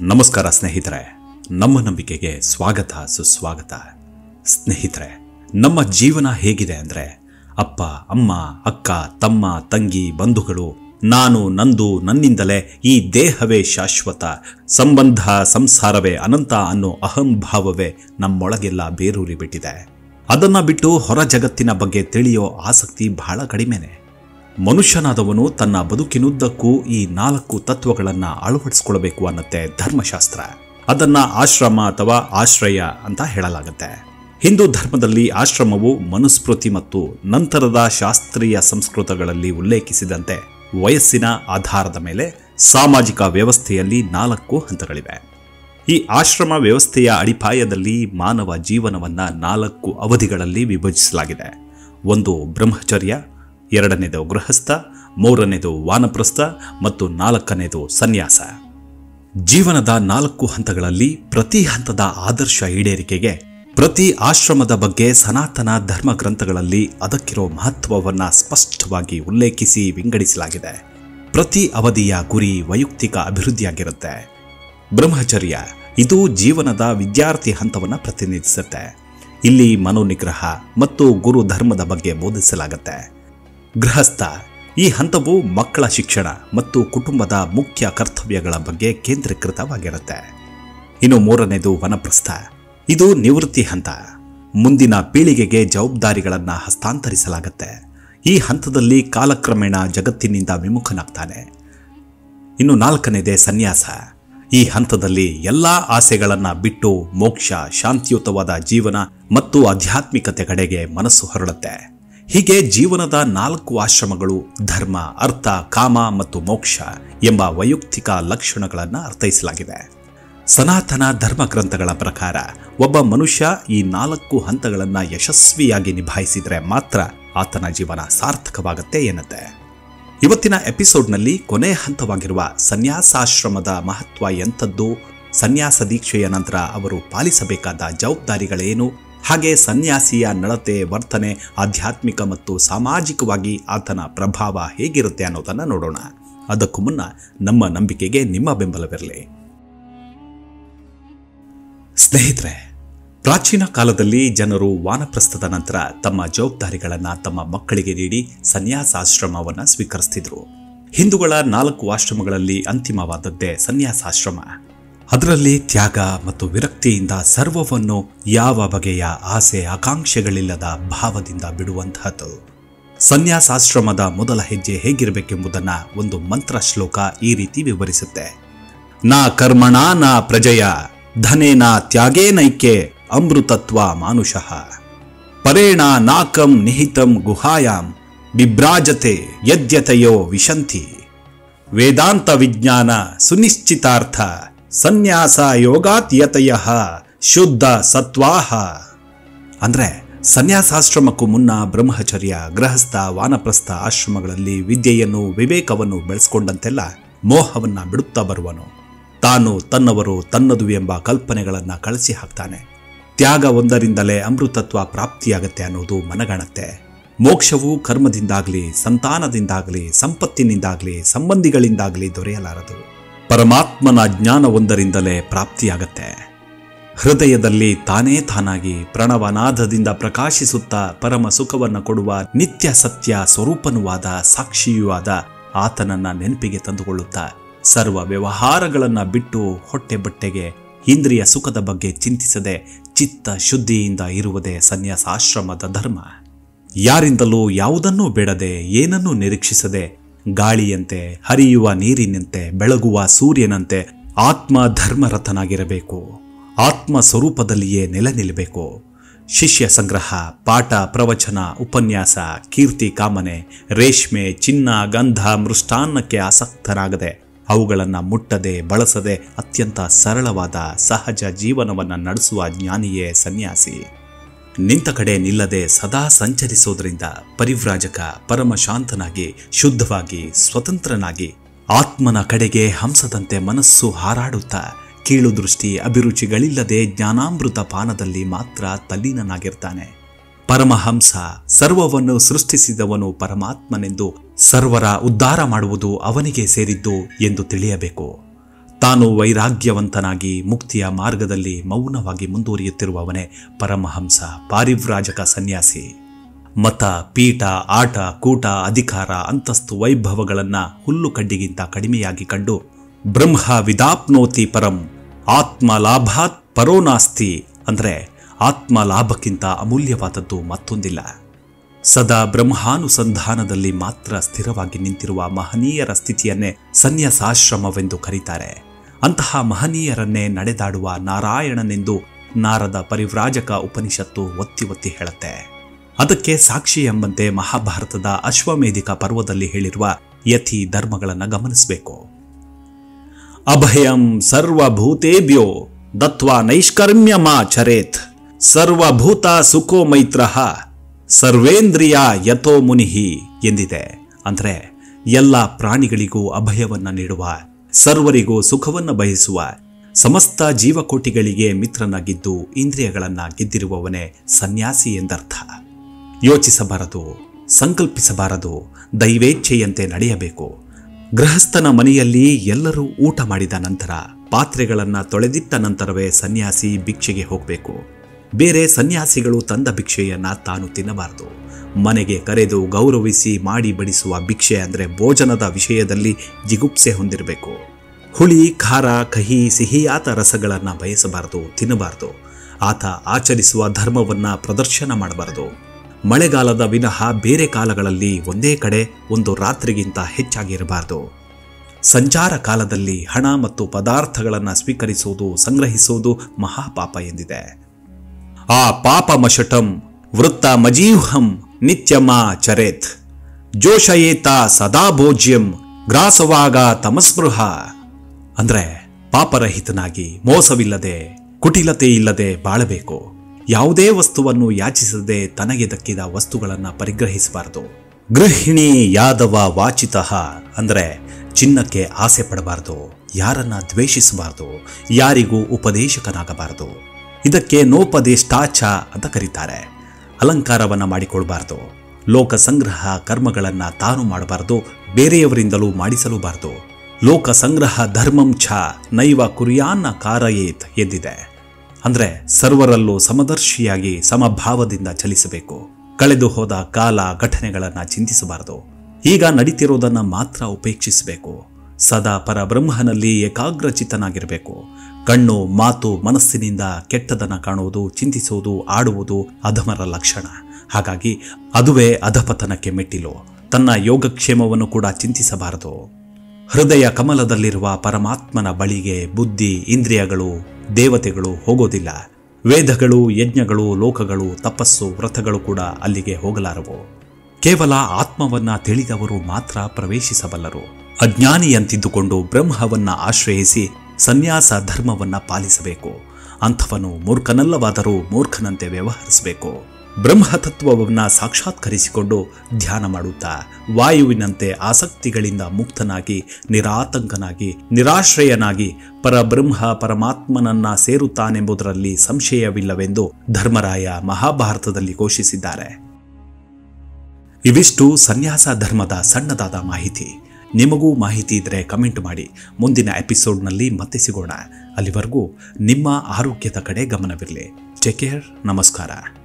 ನಮಸ್ಕಾರ ಸ್ನೇಹಿತರೆ ನಮ್ಮ ನಂಬಿಕೆಗೆ ಸ್ವಾಗತ ಸುಸ್ವಾಗತ ಸ್ನೇಹಿತರೆ ನಮ್ಮ ಜೀವನ ಹೇಗಿದೆ ಅಂದರೆ ಅಪ್ಪ ಅಮ್ಮ ಅಕ್ಕ ತಮ್ಮ ತಂಗಿ ಬಂಧುಗಳು ನಾನು ನಂದು ನನ್ನಿಂದಲೇ ಈ ದೇಹವೇ ಶಾಶ್ವತ ಸಂಬಂಧ ಸಂಸಾರವೇ ಅನಂತ ಅನ್ನೋ ಅಹಂಭಾವವೇ ನಮ್ಮೊಳಗೆಲ್ಲ ಬೇರೂರಿ ಬಿಟ್ಟಿದೆ ಅದನ್ನ ಬಿಟ್ಟು ಹೊರ ಜಗತ್ತಿನ ಬಗ್ಗೆ ತಿಳಿಯೋ ಆಸಕ್ತಿ ಬಹಳ ಕಡಿಮೆನೆ ಮನುಷ್ಯನಾದವನು ತನ್ನ ಬದುಕಿನುದ್ದಕ್ಕೂ ಈ ನಾಲ್ಕು ತತ್ವಗಳನ್ನು ಅಳವಡಿಸ್ಕೊಳ್ಬೇಕು ಅನ್ನತ್ತೆ ಧರ್ಮಶಾಸ್ತ್ರ ಅದನ್ನ ಆಶ್ರಮ ಅಥವಾ ಆಶ್ರಯ ಅಂತ ಹೇಳಲಾಗುತ್ತೆ ಹಿಂದೂ ಧರ್ಮದಲ್ಲಿ ಆಶ್ರಮವು ಮನುಸ್ಮೃತಿ ಮತ್ತು ನಂತರದ ಶಾಸ್ತ್ರೀಯ ಸಂಸ್ಕೃತಗಳಲ್ಲಿ ಉಲ್ಲೇಖಿಸಿದಂತೆ ವಯಸ್ಸಿನ ಆಧಾರದ ಮೇಲೆ ಸಾಮಾಜಿಕ ವ್ಯವಸ್ಥೆಯಲ್ಲಿ ನಾಲ್ಕು ಹಂತಗಳಿವೆ ಈ ಆಶ್ರಮ ವ್ಯವಸ್ಥೆಯ ಅಡಿಪಾಯದಲ್ಲಿ ಮಾನವ ಜೀವನವನ್ನ ನಾಲ್ಕು ಅವಧಿಗಳಲ್ಲಿ ವಿಭಜಿಸಲಾಗಿದೆ ಒಂದು ಬ್ರಹ್ಮಚರ್ಯ ಎರಡನೇದು ಗೃಹಸ್ಥ ಮೂರನೇದು ವಾನಪ್ರಸ್ಥ ಮತ್ತು ನಾಲ್ಕನೇದು ಸನ್ಯಾಸ ಜೀವನದ ನಾಲ್ಕು ಹಂತಗಳಲ್ಲಿ ಪ್ರತಿ ಹಂತದ ಆದರ್ಶ ಈಡೇರಿಕೆಗೆ ಪ್ರತಿ ಆಶ್ರಮದ ಬಗ್ಗೆ ಸನಾತನ ಧರ್ಮ ಗ್ರಂಥಗಳಲ್ಲಿ ಅದಕ್ಕಿರೋ ಮಹತ್ವವನ್ನ ಸ್ಪಷ್ಟವಾಗಿ ಉಲ್ಲೇಖಿಸಿ ವಿಂಗಡಿಸಲಾಗಿದೆ ಪ್ರತಿ ಅವಧಿಯ ಗುರಿ ವೈಯಕ್ತಿಕ ಅಭಿವೃದ್ಧಿಯಾಗಿರುತ್ತೆ ಬ್ರಹ್ಮಚರ್ಯ ಇದು ಜೀವನದ ವಿದ್ಯಾರ್ಥಿ ಹಂತವನ್ನು ಪ್ರತಿನಿಧಿಸುತ್ತೆ ಇಲ್ಲಿ ಮನೋನಿಗ್ರಹ ಮತ್ತು ಗುರು ಧರ್ಮದ ಬಗ್ಗೆ ಬೋಧಿಸಲಾಗುತ್ತೆ ಗೃಹಸ್ಥ ಈ ಹಂತವು ಮಕ್ಕಳ ಶಿಕ್ಷಣ ಮತ್ತು ಕುಟುಂಬದ ಮುಖ್ಯ ಕರ್ತವ್ಯಗಳ ಬಗ್ಗೆ ಕೇಂದ್ರೀಕೃತವಾಗಿರುತ್ತೆ ಇನ್ನು ಮೂರನೇದು ವನಪ್ರಸ್ಥ ಇದು ನಿವೃತ್ತಿ ಹಂತ ಮುಂದಿನ ಪೀಳಿಗೆಗೆ ಜವಾಬ್ದಾರಿಗಳನ್ನು ಹಸ್ತಾಂತರಿಸಲಾಗುತ್ತೆ ಈ ಹಂತದಲ್ಲಿ ಕಾಲಕ್ರಮೇಣ ಜಗತ್ತಿನಿಂದ ವಿಮುಖನಾಗ್ತಾನೆ ಇನ್ನು ನಾಲ್ಕನೇದೇ ಸನ್ಯಾಸ ಈ ಹಂತದಲ್ಲಿ ಎಲ್ಲಾ ಆಸೆಗಳನ್ನ ಬಿಟ್ಟು ಮೋಕ್ಷ ಶಾಂತಿಯುತವಾದ ಜೀವನ ಮತ್ತು ಆಧ್ಯಾತ್ಮಿಕತೆ ಕಡೆಗೆ ಮನಸ್ಸು ಹೊರಡುತ್ತೆ ಹೀಗೆ ಜೀವನದ ನಾಲ್ಕು ಆಶ್ರಮಗಳು ಧರ್ಮ ಅರ್ಥ ಕಾಮ ಮತ್ತು ಮೋಕ್ಷ ಎಂಬ ವೈಯಕ್ತಿಕ ಲಕ್ಷಣಗಳನ್ನು ಅರ್ಥೈಸಲಾಗಿದೆ ಸನಾತನ ಧರ್ಮ ಗ್ರಂಥಗಳ ಪ್ರಕಾರ ಒಬ್ಬ ಮನುಷ್ಯ ಈ ನಾಲ್ಕು ಹಂತಗಳನ್ನು ಯಶಸ್ವಿಯಾಗಿ ನಿಭಾಯಿಸಿದರೆ ಮಾತ್ರ ಆತನ ಜೀವನ ಸಾರ್ಥಕವಾಗುತ್ತೆ ಎನ್ನುತ್ತೆ ಇವತ್ತಿನ ಎಪಿಸೋಡ್ನಲ್ಲಿ ಕೊನೆ ಹಂತವಾಗಿರುವ ಸನ್ಯಾಸಾಶ್ರಮದ ಮಹತ್ವ ಎಂಥದ್ದು ಸನ್ಯಾಸ ದೀಕ್ಷೆಯ ನಂತರ ಅವರು ಪಾಲಿಸಬೇಕಾದ ಜವಾಬ್ದಾರಿಗಳೇನು ಹಾಗೆ ಸನ್ಯಾಸಿಯ ನಡತೆ ವರ್ತನೆ ಆಧ್ಯಾತ್ಮಿಕ ಮತ್ತು ಸಾಮಾಜಿಕವಾಗಿ ಆತನ ಪ್ರಭಾವ ಹೇಗಿರುತ್ತೆ ಅನ್ನೋದನ್ನು ನೋಡೋಣ ಅದಕ್ಕೂ ಮುನ್ನ ನಮ್ಮ ನಂಬಿಕೆಗೆ ನಿಮ್ಮ ಬೆಂಬಲವಿರಲಿ ಸ್ನೇಹಿತರೆ ಪ್ರಾಚೀನ ಕಾಲದಲ್ಲಿ ಜನರು ವಾನಪ್ರಸ್ಥದ ನಂತರ ತಮ್ಮ ಜವಾಬ್ದಾರಿಗಳನ್ನು ತಮ್ಮ ಮಕ್ಕಳಿಗೆ ನೀಡಿ ಸನ್ಯಾಸಾಶ್ರಮವನ್ನು ಸ್ವೀಕರಿಸ್ತಿದ್ರು ಹಿಂದೂಗಳ ನಾಲ್ಕು ಆಶ್ರಮಗಳಲ್ಲಿ ಅಂತಿಮವಾದದ್ದೇ ಸನ್ಯಾಸಾಶ್ರಮ ಅದರಲ್ಲಿ ತ್ಯಾಗ ಮತ್ತು ವಿರಕ್ತಿಯಿಂದ ಸರ್ವವನ್ನು ಯಾವ ಬಗೆಯ ಆಸೆ ಆಕಾಂಕ್ಷೆಗಳಿಲ್ಲದ ಭಾವದಿಂದ ಬಿಡುವಂತಹದ್ದು ಸನ್ಯಾಸಾಶ್ರಮದ ಮೊದಲ ಹೆಜ್ಜೆ ಹೇಗಿರಬೇಕೆಂಬುದನ್ನ ಒಂದು ಮಂತ್ರ ಶ್ಲೋಕ ಈ ರೀತಿ ವಿವರಿಸುತ್ತೆ ನಾ ಕರ್ಮಣ ನಾ ಪ್ರಜಯ ಧನೇನ ತ್ಯಾಗೇನೈಕ್ಯೆ ಅಮೃತತ್ವ ಮಾನುಷಃ ಪರೇಣ ನಾಕಂ ನಿಹಿತಂ ಗುಹಾಯಾಂ ಬಿಭ್ರಾಜತೆ ಯದ್ಯತಯೋ ವಿಶಂತಿ ವೇದಾಂತ ವಿಜ್ಞಾನ ಸುನಿಶ್ಚಿತಾರ್ಥ ಸನ್ಯಾಸ ಯೋಗಾತ್ಯತಯ ಶುದ್ಧ ಸತ್ವಾಹ ಅಂದ್ರೆ ಸನ್ಯಾಸಾಶ್ರಮಕ್ಕೂ ಮುನ್ನ ಬ್ರಹ್ಮಚರ್ಯ ಗೃಹಸ್ಥ ವಾನಪ್ರಸ್ಥ ಆಶ್ರಮಗಳಲ್ಲಿ ವಿದ್ಯೆಯನ್ನು ವಿವೇಕವನ್ನು ಬೆಳೆಸ್ಕೊಂಡಂತೆಲ್ಲ ಮೋಹವನ್ನ ಬಿಡುತ್ತಾ ಬರುವನು ತಾನು ತನ್ನವರು ತನ್ನದು ಎಂಬ ಕಲ್ಪನೆಗಳನ್ನು ಕಳಿಸಿ ಹಾಕ್ತಾನೆ ತ್ಯಾಗ ಒಂದರಿಂದಲೇ ಅಮೃತತ್ವ ಪ್ರಾಪ್ತಿಯಾಗತ್ತೆ ಅನ್ನೋದು ಮನಗಣತ್ತೆ ಮೋಕ್ಷವು ಕರ್ಮದಿಂದಾಗ್ಲಿ ಸಂತಾನದಿಂದಾಗ್ಲಿ ಸಂಪತ್ತಿನಿಂದಾಗ್ಲಿ ಸಂಬಂಧಿಗಳಿಂದಾಗ್ಲಿ ದೊರೆಯಲಾರದು ಪರಮಾತ್ಮನ ಜ್ಞಾನವೊಂದರಿಂದಲೇ ಪ್ರಾಪ್ತಿಯಾಗತ್ತೆ ಹೃದಯದಲ್ಲಿ ತಾನೇ ತಾನಾಗಿ ಪ್ರಣವನಾದದಿಂದ ಪ್ರಕಾಶಿಸುತ್ತಾ ಪರಮ ಸುಖವನ್ನು ಕೊಡುವ ನಿತ್ಯ ಸತ್ಯ ಸ್ವರೂಪನುವಾದ ಸಾಕ್ಷಿಯೂ ಆದ ಆತನನ್ನ ನೆನಪಿಗೆ ತಂದುಕೊಳ್ಳುತ್ತಾ ಸರ್ವ ವ್ಯವಹಾರಗಳನ್ನ ಬಿಟ್ಟು ಹೊಟ್ಟೆ ಬಟ್ಟೆಗೆ ಇಂದ್ರಿಯ ಸುಖದ ಬಗ್ಗೆ ಚಿಂತಿಸದೆ ಚಿತ್ತ ಶುದ್ಧಿಯಿಂದ ಇರುವುದೇ ಸನ್ಯಾಸಾಶ್ರಮದ ಧರ್ಮ ಯಾರಿಂದಲೂ ಯಾವುದನ್ನೂ ಬೇಡದೆ ಏನನ್ನೂ ನಿರೀಕ್ಷಿಸದೆ ಗಾಳಿಯಂತೆ ಹರಿಯುವ ನೀರಿನಂತೆ ಬೆಳಗುವ ಸೂರ್ಯನಂತೆ ಆತ್ಮ ಧರ್ಮರಥನಾಗಿರಬೇಕು ಆತ್ಮ ಸ್ವರೂಪದಲ್ಲಿಯೇ ನೆಲೆ ನಿಲ್ಲಬೇಕು ಶಿಷ್ಯ ಸಂಗ್ರಹ ಪಾಠ ಪ್ರವಚನ ಉಪನ್ಯಾಸ ಕೀರ್ತಿ ಕಾಮನೆ ರೇಷ್ಮೆ ಚಿನ್ನ ಗಂಧ ಮೃಷ್ಟಾನ್ನಕ್ಕೆ ಆಸಕ್ತನಾಗದೆ ಅವುಗಳನ್ನು ಮುಟ್ಟದೆ ಬಳಸದೆ ಅತ್ಯಂತ ಸರಳವಾದ ಸಹಜ ಜೀವನವನ್ನು ನಡೆಸುವ ಜ್ಞಾನಿಯೇ ಸನ್ಯಾಸಿ ನಿಂತ ಕಡೆ ನಿಲ್ಲದೆ ಸದಾ ಸಂಚರಿಸೋದ್ರಿಂದ ಪರಿವ್ರಾಜಕ ಪರಮಶಾಂತನಾಗಿ ಶುದ್ಧವಾಗಿ ಸ್ವತಂತ್ರನಾಗಿ ಆತ್ಮನ ಕಡೆಗೆ ಹಂಸದಂತೆ ಮನಸ್ಸು ಹಾರಾಡುತ್ತಾ ಕೀಳು ದೃಷ್ಟಿ ಅಭಿರುಚಿಗಳಿಲ್ಲದೆ ಜ್ಞಾನಾಮೃತ ಪಾನದಲ್ಲಿ ಮಾತ್ರ ತಲ್ಲೀನನಾಗಿರ್ತಾನೆ ಪರಮಹಂಸ ಸರ್ವವನ್ನು ಸೃಷ್ಟಿಸಿದವನು ಪರಮಾತ್ಮನೆಂದು ಸರ್ವರ ಉದ್ಧಾರ ಮಾಡುವುದು ಅವನಿಗೆ ಸೇರಿದ್ದು ಎಂದು ತಿಳಿಯಬೇಕು ತಾನು ವೈರಾಗ್ಯವಂತನಾಗಿ ಮುಕ್ತಿಯ ಮಾರ್ಗದಲ್ಲಿ ಮೌನವಾಗಿ ಮುಂದುವರಿಯುತ್ತಿರುವವನೇ ಪರಮಹಂಸ ಪಾರಿವ್ರಾಜಕ ಸನ್ಯಾಸಿ ಮತ ಪೀಠ ಆಟ ಕೂಟ ಅಧಿಕಾರ ಅಂತಸ್ತು ವೈಭವಗಳನ್ನ ಹುಲ್ಲು ಕಡ್ಡಿಗಿಂತ ಕಡಿಮೆಯಾಗಿ ಕಂಡು ಬ್ರಹ್ಮ ವಿದಾಪ್ನೋತಿ ಪರಂ ಆತ್ಮ ಲಾಭಾತ್ ಪರೋನಾಸ್ತಿ ಅಂದ್ರೆ ಆತ್ಮ ಲಾಭಕ್ಕಿಂತ ಅಮೂಲ್ಯವಾದದ್ದು ಮತ್ತೊಂದಿಲ್ಲ ಸದಾ ಬ್ರಹ್ಮಾನುಸಂಧಾನದಲ್ಲಿ ಮಾತ್ರ ಸ್ಥಿರವಾಗಿ ನಿಂತಿರುವ ಮಹನೀಯರ ಸ್ಥಿತಿಯನ್ನೇ ಸನ್ಯಾಸಾಶ್ರಮವೆಂದು ಕರೀತಾರೆ ಅಂತಹ ಮಹನೀಯರನ್ನೇ ನಡೆದಾಡುವ ನಾರಾಯಣನೆಂದು ನಾರದ ಪರಿವ್ರಾಜಕ ಉಪನಿಷತ್ತು ಒತ್ತಿ ಒತ್ತಿ ಹೇಳುತ್ತೆ ಅದಕ್ಕೆ ಸಾಕ್ಷಿ ಎಂಬಂತೆ ಮಹಾಭಾರತದ ಅಶ್ವಮೇಧಿಕ ಪರ್ವದಲ್ಲಿ ಹೇಳಿರುವ ಯತಿ ಧರ್ಮಗಳನ್ನು ಗಮನಿಸಬೇಕು ಅಭಯಂ ಸರ್ವಭೂತೇಭ್ಯೋ ದತ್ವಾ ನೈಷ್ಕರ್ಮ್ಯಮಾ ಚರೇತ್ ಸರ್ವಭೂತ ಸುಖೋ ಮೈತ್ರಃ ಸರ್ವೇಂದ್ರಿಯ ಯಥೋ ಮುನಿಹಿ ಎಂದಿದೆ ಅಂದ್ರೆ ಎಲ್ಲ ಪ್ರಾಣಿಗಳಿಗೂ ಅಭಯವನ್ನ ನೀಡುವ ಸರ್ವರಿಗೂ ಸುಖವನ್ನ ಬಯಸುವ ಸಮಸ್ತ ಜೀವಕೋಟಿಗಳಿಗೆ ಮಿತ್ರನಾಗಿದ್ದು ಇಂದ್ರಿಯಗಳನ್ನ ಗೆದ್ದಿರುವವನೇ ಸನ್ಯಾಸಿ ಎಂದರ್ಥ ಯೋಚಿಸಬಾರದು ಸಂಕಲ್ಪಿಸಬಾರದು ದೈವೇಚ್ಛೆಯಂತೆ ನಡೆಯಬೇಕು ಗೃಹಸ್ಥನ ಮನೆಯಲ್ಲಿ ಎಲ್ಲರೂ ಊಟ ಮಾಡಿದ ನಂತರ ಪಾತ್ರೆಗಳನ್ನ ತೊಳೆದಿಟ್ಟ ನಂತರವೇ ಸನ್ಯಾಸಿ ಭಿಕ್ಷೆಗೆ ಹೋಗಬೇಕು ಬೇರೆ ಸನ್ಯಾಸಿಗಳು ತಂದ ಭಿಕ್ಷೆಯನ್ನ ತಾನು ತಿನ್ನಬಾರದು ಮನೆಗೆ ಕರೆದು ಗೌರವಿಸಿ ಮಾಡಿ ಬಡಿಸುವ ಭಿಕ್ಷೆ ಅಂದರೆ ಭೋಜನದ ವಿಷಯದಲ್ಲಿ ಜಿಗುಪ್ಸೆ ಹೊಂದಿರಬೇಕು ಹುಳಿ ಖಾರ ಕಹಿ ಸಿಹಿಯಾದ ರಸಗಳನ್ನು ಬಯಸಬಾರದು ತಿನ್ನಬಾರದು ಆತ ಆಚರಿಸುವ ಧರ್ಮವನ್ನ ಪ್ರದರ್ಶನ ಮಾಡಬಾರದು ಮಳೆಗಾಲದ ವಿನಃ ಬೇರೆ ಕಾಲಗಳಲ್ಲಿ ಒಂದೇ ಕಡೆ ಒಂದು ರಾತ್ರಿಗಿಂತ ಹೆಚ್ಚಾಗಿರಬಾರದು ಸಂಚಾರ ಕಾಲದಲ್ಲಿ ಹಣ ಮತ್ತು ಪದಾರ್ಥಗಳನ್ನು ಸ್ವೀಕರಿಸುವುದು ಸಂಗ್ರಹಿಸುವುದು ಮಹಾಪಾಪ ಎಂದಿದೆ ಆ ಪಾಪಮಶಟಂ ವೃತ್ತ ಮಜೀಹಂ ನಿತ್ಯಮಾ ಚರೇತ್ ಜೋಷಯೇತ ಸದಾ ಭೋಜ್ಯಂ ಗ್ರಾಸವಾಗ ತಮಸ್ಪೃಹ ಅಂದ್ರೆ ಪಾಪರಹಿತನಾಗಿ ಮೋಸವಿಲ್ಲದೆ ಕುಟಿಲತೆ ಇಲ್ಲದೆ ಬಾಳಬೇಕು ಯಾವುದೇ ವಸ್ತುವನ್ನು ಯಾಚಿಸದೆ ತನಗೆ ದಕ್ಕಿದ ವಸ್ತುಗಳನ್ನು ಪರಿಗ್ರಹಿಸಬಾರದು ಗೃಹಿಣಿ ಯಾದವ ವಾಚಿತಃ ಅಂದ್ರೆ ಚಿನ್ನಕ್ಕೆ ಆಸೆ ಪಡಬಾರದು ಯಾರನ್ನ ದ್ವೇಷಿಸಬಾರದು ಯಾರಿಗೂ ಉಪದೇಶಕನಾಗಬಾರದು ಇದಕ್ಕೆ ನೋಪದೇಷ್ಟಾಚ ಅಂತ ಕರೀತಾರೆ ಅಲಂಕಾರವನ್ನ ಮಾಡಿಕೊಳ್ಬಾರದು ಲೋಕ ಸಂಗ್ರಹ ಕರ್ಮಗಳನ್ನ ತಾನು ಮಾಡಬಾರದು ಬೇರೆಯವರಿಂದಲೂ ಮಾಡಿಸಲೂಬಾರದು ಲೋಕ ಸಂಗ್ರಹ ಧರ್ಮಂ ಛ ನೈವ ಕುರಿಯಾನ್ನ ಕಾರಯೇತ್ ಎಂದಿದೆ ಅಂದ್ರೆ ಸರ್ವರಲ್ಲೂ ಸಮದರ್ಶಿಯಾಗಿ ಸಮಭಾವದಿಂದ ಚಲಿಸಬೇಕು ಕಳೆದು ಹೋದ ಕಾಲ ಘಟನೆಗಳನ್ನ ಚಿಂತಿಸಬಾರದು ಈಗ ನಡೀತಿರೋದನ್ನ ಮಾತ್ರ ಉಪೇಕ್ಷಿಸಬೇಕು ಸದಾ ಪರಬ್ರಹ್ಮನಲ್ಲಿ ಏಕಾಗ್ರಚಿತ್ತನಾಗಿರಬೇಕು ಕಣ್ಣು ಮಾತು ಮನಸ್ಸಿನಿಂದ ಕೆಟ್ಟದನ್ನ ಕಾಣುವುದು ಚಿಂತಿಸುವುದು ಆಡುವುದು ಅಧಮರ ಲಕ್ಷಣ ಹಾಗಾಗಿ ಅದುವೇ ಅಧಪತನಕ್ಕೆ ಮೆಟ್ಟಿಲು ತನ್ನ ಯೋಗಕ್ಷೇಮವನ್ನು ಕೂಡ ಚಿಂತಿಸಬಾರದು ಹೃದಯ ಕಮಲದಲ್ಲಿರುವ ಪರಮಾತ್ಮನ ಬಳಿಗೆ ಬುದ್ಧಿ ಇಂದ್ರಿಯಗಳು ದೇವತೆಗಳು ಹೋಗೋದಿಲ್ಲ ವೇದಗಳು ಯಜ್ಞಗಳು ಲೋಕಗಳು ತಪಸ್ಸು ವ್ರತಗಳು ಕೂಡ ಅಲ್ಲಿಗೆ ಹೋಗಲಾರವು ಕೇವಲ ಆತ್ಮವನ್ನ ತಿಳಿದವರು ಮಾತ್ರ ಪ್ರವೇಶಿಸಬಲ್ಲರು ಅಜ್ಞಾನಿಯಂತಿದ್ದುಕೊಂಡು ಬ್ರಹ್ಮವನ್ನ ಆಶ್ರಯಿಸಿ ಸನ್ಯಾಸ ಧರ್ಮವನ್ನ ಪಾಲಿಸಬೇಕು ಅಂಥವನು ಮೂರ್ಖನಲ್ಲವಾದರೂ ಮೂರ್ಖನಂತೆ ವ್ಯವಹರಿಸಬೇಕು ಬ್ರಹ್ಮತತ್ವವನ್ನ ಸಾಕ್ಷಾತ್ಕರಿಸಿಕೊಂಡು ಧ್ಯಾನ ಮಾಡುತ್ತಾ ವಾಯುವಿನಂತೆ ಆಸಕ್ತಿಗಳಿಂದ ಮುಕ್ತನಾಗಿ ನಿರಾತಂಕನಾಗಿ ನಿರಾಶ್ರಯನಾಗಿ ಪರಬ್ರಹ್ಮ ಪರಮಾತ್ಮನನ್ನ ಸೇರುತ್ತಾನೆಂಬುದರಲ್ಲಿ ಸಂಶಯವಿಲ್ಲವೆಂದು ಧರ್ಮರಾಯ ಮಹಾಭಾರತದಲ್ಲಿ ಘೋಷಿಸಿದ್ದಾರೆ ಇವಿಷ್ಟು ಸನ್ಯಾಸ ಧರ್ಮದ ಸಣ್ಣದಾದ ಮಾಹಿತಿ ನಿಮಗೂ ಮಾಹಿತಿ ಇದ್ರೆ ಕಮೆಂಟ್ ಮಾಡಿ ಮುಂದಿನ ಎಪಿಸೋಡ್ನಲ್ಲಿ ಮತ್ತೆ ಸಿಗೋಣ ಅಲ್ಲಿವರೆಗೂ ನಿಮ್ಮ ಆರೋಗ್ಯದ ಕಡೆ ಗಮನವಿರಲಿ ಟೇಕ್ ಕೇರ್ ನಮಸ್ಕಾರ